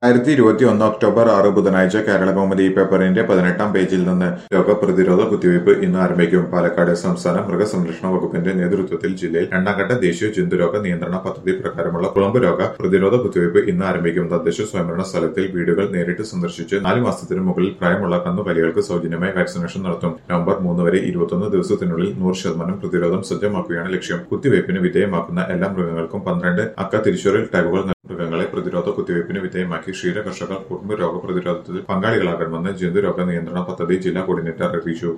ആയിരത്തി ഇരുപത്തി ഒന്ന് ഒക്ടോബർ ആറ് ബുധനാഴ്ച കേരള കൗമുദി പേപ്പറിന്റെ പതിനെട്ടാം പേജിൽ നിന്ന് രോഗപ്രതിരോധ കുത്തിവയ്പ് ഇന്ന് ആരംഭിക്കും പാലക്കാട് സംസ്ഥാന മൃഗസംരക്ഷണ വകുപ്പിന്റെ നേതൃത്വത്തിൽ ജില്ലയിൽ രണ്ടാംഘട്ട ദേശീയ ജന്തുരോഗ നിയന്ത്രണ പദ്ധതി പ്രകാരമുള്ള കുളമ്പ് രോഗ പ്രതിരോധ കുത്തിവയ്പ് ഇന്ന് ആരംഭിക്കും തദ്ദേശ സ്വയംഭരണ സ്ഥലത്തിൽ വീടുകൾ നേരിട്ട് സന്ദർശിച്ച് നാല് മാസത്തിന് മുകളിൽ പ്രായമുള്ള കന്നുകാലികൾക്ക് സൗജന്യമായി വാക്സിനേഷൻ നടത്തും നവംബർ മൂന്ന് വരെ ഇരുപത്തൊന്ന് ദിവസത്തിനുള്ളിൽ നൂറ് ശതമാനം പ്രതിരോധം സജ്ജമാക്കുകയാണ് ലക്ഷ്യം കുത്തിവയ്പ്പിന് വിധേയമാക്കുന്ന എല്ലാ മൃഗങ്ങൾക്കും പന്ത്രണ്ട് അക്ക തിരിച്ചറിയൽ ടാഗുകൾ നൽകും. മൃഗങ്ങളെ പ്രതിരോധ കുത്തിവയ്പ്പിന് വിധേയമാക്കി ക്ഷീര കർഷകർ കുടുംബ രോഗ പ്രതിരോധത്തിൽ പങ്കാളികളാകണമെന്ന് ജന്തുരോഗ നിയന്ത്രണ പദ്ധതി ജില്ലാ കോർഡിനേറ്റർ അറിയിച്ചു